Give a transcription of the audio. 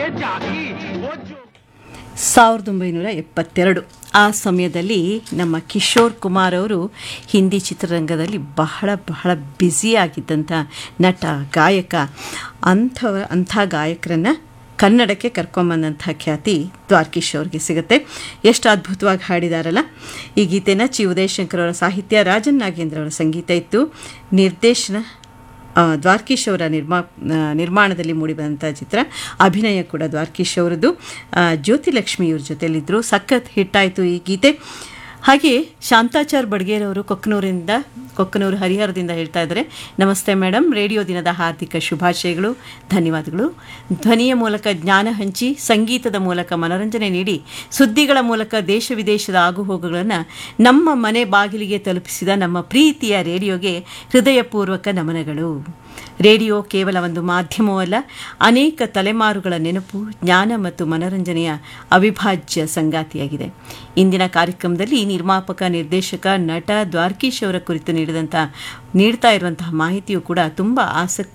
जागी वो जो ಸಾವಿರದ ಒಂಬೈನೂರ ಎಪ್ಪತ್ತೆರಡು ಆ ಸಮಯದಲ್ಲಿ ನಮ್ಮ ಕಿಶೋರ್ ಕುಮಾರ್ ಅವರು ಹಿಂದಿ ಚಿತ್ರರಂಗದಲ್ಲಿ ಬಹಳ ಬಹಳ ಬ್ಯುಸಿಯಾಗಿದ್ದಂಥ ನಟ ಗಾಯಕ ಅಂಥವ ಅಂಥ ಗಾಯಕರನ್ನು ಕನ್ನಡಕ್ಕೆ ಕರ್ಕೊಂಬಂದಂಥ ಖ್ಯಾತಿ ದ್ವಾರ್ಕೀಶ್ ಅವ್ರಿಗೆ ಸಿಗುತ್ತೆ ಎಷ್ಟು ಅದ್ಭುತವಾಗಿ ಹಾಡಿದಾರಲ್ಲ ಈ ಗೀತೆನ ಚಿ ಉದಯಶಂಕರ್ ಅವರ ಸಾಹಿತ್ಯ ರಾಜನ್ ನಾಗೇಂದ್ರ ಅವರ ಸಂಗೀತ ಇತ್ತು ನಿರ್ದೇಶನ ಆ, ದ್ವಾರ್ಕೀಶ್ ಅವರ ನಿರ್ಮಾ ಆ, ನಿರ್ಮಾಣದಲ್ಲಿ ಮೂಡಿಬಂದಂಥ ಚಿತ್ರ ಅಭಿನಯ ಕೂಡ ದ್ವಾರ್ಕೀಶ್ ಅವರದ್ದು ಆ, ಜ್ಯೋತಿಲಕ್ಷ್ಮಿ ಇವ್ರ ಜೊತೆಯಲ್ಲಿದ್ದರು ಸಖತ್ ಹಿಟ್ಟಾಯಿತು ಈ ಗೀತೆ ಹಾಗೆ ಶಾಂತಾಚಾರ್ ಬಡ್ಗೇರವರು ಕೊಕ್ಕನೂರಿಂದ ಕೊಕ್ಕನೂರು ಹರಿಹರದಿಂದ ಹೇಳ್ತಾ ಇದ್ದಾರೆ ನಮಸ್ತೆ ಮೇಡಮ್ ರೇಡಿಯೋ ದಿನದ ಹಾರ್ದಿಕ ಶುಭಾಶಯಗಳು ಧನ್ಯವಾದಗಳು ಧ್ವನಿಯ ಮೂಲಕ ಜ್ಞಾನ ಹಂಚಿ ಸಂಗೀತದ ಮೂಲಕ ಮನರಂಜನೆ ನೀಡಿ ಸುದ್ದಿಗಳ ಮೂಲಕ ದೇಶ ವಿದೇಶದ ಆಗುಹೋಗುಗಳನ್ನು ನಮ್ಮ ಮನೆ ಬಾಗಿಲಿಗೆ ತಲುಪಿಸಿದ ನಮ್ಮ ಪ್ರೀತಿಯ ರೇಡಿಯೋಗೆ ಹೃದಯಪೂರ್ವಕ ನಮನಗಳು ರೇಡಿಯೋ ಕೇವಲ ಒಂದು ಮಾಧ್ಯಮವಲ್ಲ ಅನೇಕ ತಲೆಮಾರುಗಳ ನೆನಪು ಜ್ಞಾನ ಮತ್ತು ಮನರಂಜನೆಯ ಅವಿಭಾಜ್ಯ ಸಂಗಾತಿಯಾಗಿದೆ ಇಂದಿನ ಕಾರ್ಯಕ್ರಮದಲ್ಲಿ ನಿರ್ಮಾಪಕ ನಿರ್ದೇಶಕ ನಟ ದ್ವಾರ್ಕೀಶ್ ಅವರ ಕುರಿತು ನೀಡಿದಂಥ ನೀಡ್ತಾ ಇರುವಂತಹ ಮಾಹಿತಿಯು ಕೂಡ ತುಂಬ ಆಸಕ್ತಿ